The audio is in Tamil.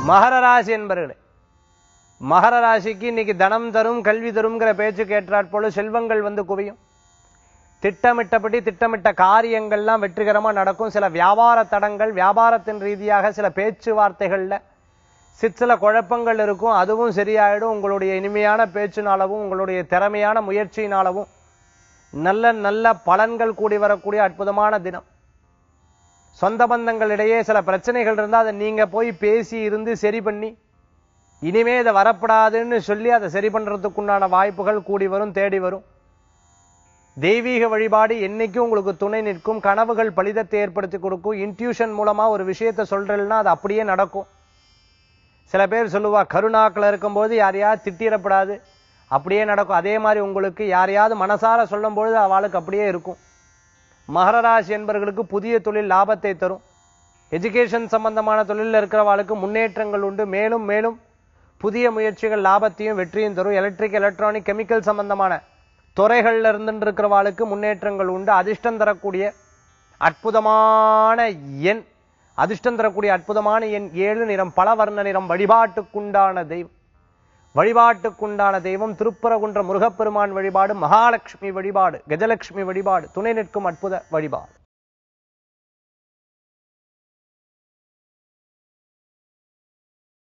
மகர ராசி என்பர்களே மகர ராசிக்கு இன்னைக்கு தனம் தரும் கல்வி தரும்ங்கிற பேச்சு கேட்டாற் போல செல்வங்கள் வந்து குவியும் திட்டமிட்டபடி திட்டமிட்ட காரியங்கள்லாம் வெற்றிகரமா நடக்கும் சில வியாபார தடங்கள் வியாபாரத்தின் ரீதியாக சில பேச்சுவார்த்தைகள்ல சிற்சில குழப்பங்கள் இருக்கும் அதுவும் சரியாயிடும் உங்களுடைய இனிமையான பேச்சினாலவும் உங்களுடைய திறமையான முயற்சியினாலவும் நல்ல நல்ல பலன்கள் கூடி வரக்கூடிய அற்புதமான தினம் சொந்த பந்தங்களிடையே சில பிரச்சனைகள் இருந்தா அதை நீங்க போய் பேசி இருந்து சரி பண்ணி இனிமே இதை வரப்படாதுன்னு சொல்லி அதை சரி பண்றதுக்குண்டான வாய்ப்புகள் கூடி வரும் தேடி வரும் தெய்வீக வழிபாடு என்னைக்கும் உங்களுக்கு துணை நிற்கும் கனவுகள் பலிதத்தை ஏற்படுத்தி கொடுக்கும் இன்ட்யூஷன் மூலமா ஒரு விஷயத்தை சொல்றேன்னா அது அப்படியே நடக்கும் சில பேர் சொல்லுவா கருணாக்கள் இருக்கும்போது யாரையாவது திட்டிடப்படாது அப்படியே நடக்கும் அதே மாதிரி உங்களுக்கு யாரையாவது மனசார சொல்லும் பொழுது அவளுக்கு அப்படியே இருக்கும் மகர ராசி என்பவர்களுக்கு புதிய தொழில் லாபத்தை தரும் எஜுகேஷன் சம்பந்தமான தொழிலில் இருக்கிறவாளுக்கு முன்னேற்றங்கள் உண்டு மேலும் மேலும் புதிய முயற்சிகள் லாபத்தையும் வெற்றியும் தரும் எலக்ட்ரிக் எலக்ட்ரானிக் கெமிக்கல் சம்பந்தமான துறைகள்ல இருந்துட்டு இருக்கிறவாளுக்கு முன்னேற்றங்கள் உண்டு அதிர்ஷ்டம் தரக்கூடிய அற்புதமான எண் அதிர்ஷ்டம் தரக்கூடிய அற்புதமான எண் ஏழு நிறம் பல வர்ண நிறம் வழிபாட்டுக்குண்டான தெய்வம் வழிபாட்டுக்குண்டான தெய்வம் திருப்பரகுன்ற முருகப்பெருமான் வழிபாடு மகாலட்சுமி வழிபாடு கஜலட்சுமி வழிபாடு துணை நிற்கும் அற்புத வழிபாடு